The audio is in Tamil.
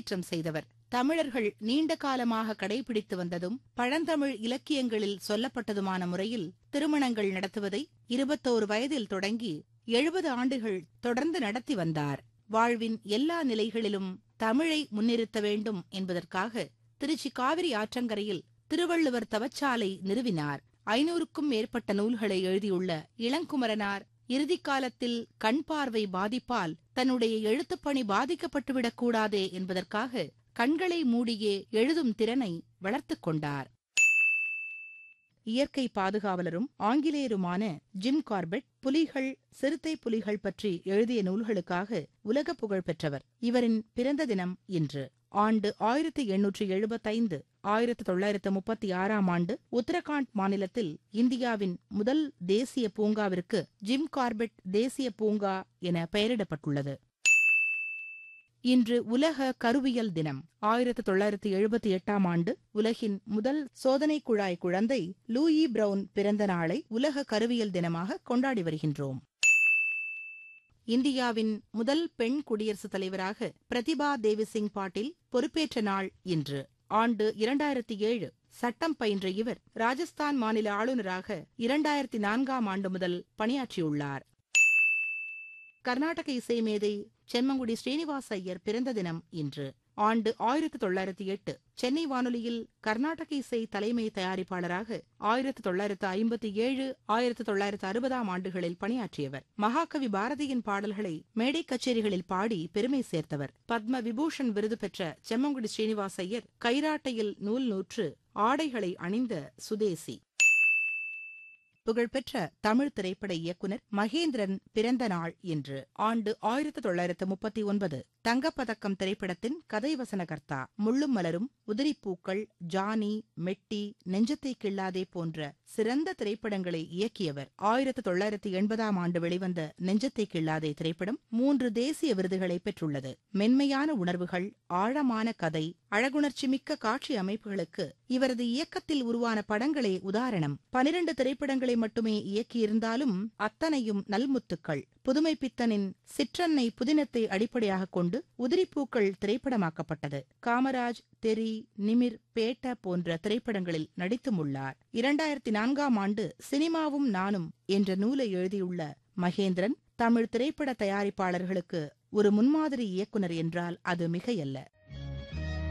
அரங்கேற்றம் செய்தவர் தமிழர்கள் நீண்ட காலமாக கடைபிடித்து வந்ததும் பழந்தமிழ் இலக்கியங்களில் சொல்லப்பட்டதுமான முறையில் திருமணங்கள் நடத்துவதை இருபத்தோரு வயதில் தொடங்கி எழுபது ஆண்டுகள் தொடர்ந்து நடத்தி வந்தார் வாழ்வின் எல்லா நிலைகளிலும் தமிழை முன்னிறுத்த வேண்டும் என்பதற்காக திருச்சி காவிரி ஆற்றங்கரையில் திருவள்ளுவர் தவச்சாலை நிறுவினார் ஐநூறுக்கும் மேற்பட்ட நூல்களை எழுதியுள்ள இளங்குமரனார் இறுதிக் காலத்தில் கண் பார்வை பாதிப்பால் தன்னுடைய எழுத்துப்பணி பாதிக்கப்பட்டுவிடக் கூடாதே என்பதற்காக கண்களை மூடியே எழுதும் திறனை வளர்த்துக் கொண்டார் இயற்கை பாதுகாவலரும் ஆங்கிலேயருமான ஜிம் கார்பெட் புலிகள் சிறுத்தை புலிகள் பற்றி எழுதிய நூல்களுக்காக உலக புகழ் பெற்றவர் இவரின் பிறந்த தினம் இன்று ஆண்டு ஆயிரத்தி எண்ணூற்றி எழுபத்தைந்து ஆயிரத்தி தொள்ளாயிரத்து முப்பத்தி ஆறாம் ஆண்டு உத்தரகாண்ட் மாநிலத்தில் இந்தியாவின் முதல் தேசிய பூங்காவிற்கு ஜிம் கார்பெட் தேசிய பூங்கா என பெயரிடப்பட்டுள்ளது இன்று உலக கருவியல் தினம் ஆயிரத்து தொள்ளாயிரத்து எழுபத்தி எட்டாம் ஆண்டு உலகின் முதல் சோதனை குழாய் குழந்தை லூயி பிரவுன் பிறந்த நாளை உலக கருவியல் தினமாக கொண்டாடி வருகின்றோம் இந்தியாவின் முதல் பெண் குடியரசுத் தலைவராக பிரதிபா தேவி சிங் பாட்டீல் பொறுப்பேற்ற நாள் இன்று ஆண்டு இரண்டாயிரத்தி ஏழு சட்டம் பயின்ற இவர் ராஜஸ்தான் மாநில ஆளுநராக இரண்டாயிரத்தி நான்காம் ஆண்டு முதல் பணியாற்றியுள்ளார் கர்நாடக இசை மேதை செம்மங்குடி ஸ்ரீனிவாச ஐயர் பிறந்த தினம் இன்று ஆண்டு ஆயிரத்தி தொள்ளாயிரத்தி எட்டு சென்னை வானொலியில் கர்நாடக இசை தலைமை தயாரிப்பாளராக ஆயிரத்தி தொள்ளாயிரத்து ஐம்பத்தி ஏழு ஆயிரத்தி தொள்ளாயிரத்து அறுபதாம் ஆண்டுகளில் பணியாற்றியவர் மகாகவி பாரதியின் பாடல்களை மேடை கச்சேரிகளில் பாடி பெருமை சேர்த்தவர் பத்ம விபூஷன் விருது பெற்ற செம்மங்குடி ஸ்ரீனிவாச ஐயர் கைராட்டையில் நூல் நூற்று ஆடைகளை அணிந்த சுதேசி புகழ்பெற்ற தமிழ் திரைப்பட இயக்குனர் மகேந்திரன் பிறந்த நாள் இன்று ஆண்டு ஆயிரத்து தொள்ளாயிரத்து முப்பத்தி ஒன்பது தங்கப்பதக்கம் திரைப்படத்தின் கதை வசனகர்த்தா முள்ளும் மலரும் உதிரிப்பூக்கள் ஜானி மெட்டி நெஞ்சத்தை கிள்ளாதே போன்ற சிறந்த திரைப்படங்களை இயக்கியவர் ஆயிரத்து தொள்ளாயிரத்து எண்பதாம் ஆண்டு வெளிவந்த நெஞ்சத்தை கிள்ளாதே திரைப்படம் மூன்று தேசிய விருதுகளை பெற்றுள்ளது மென்மையான உணர்வுகள் ஆழமான கதை அழகுணர்ச்சி மிக்க காட்சி அமைப்புகளுக்கு இவரது இயக்கத்தில் உருவான படங்களே உதாரணம் பனிரண்டு திரைப்படங்களை மட்டுமே இயக்கியிருந்தாலும் அத்தனையும் நல்முத்துக்கள் புதுமை பித்தனின் சிற்றன்னை புதினத்தை அடிப்படையாக கொண்டு உதிரிப்பூக்கள் திரைப்படமாக்கப்பட்டது காமராஜ் தெரி நிமிர் பேட்ட போன்ற திரைப்படங்களில் நடித்தும் உள்ளார் இரண்டாயிரத்தி நான்காம் ஆண்டு சினிமாவும் நானும் என்ற நூலை எழுதியுள்ள மகேந்திரன் தமிழ் திரைப்பட தயாரிப்பாளர்களுக்கு ஒரு முன்மாதிரி இயக்குனர் என்றால் அது மிகையல்ல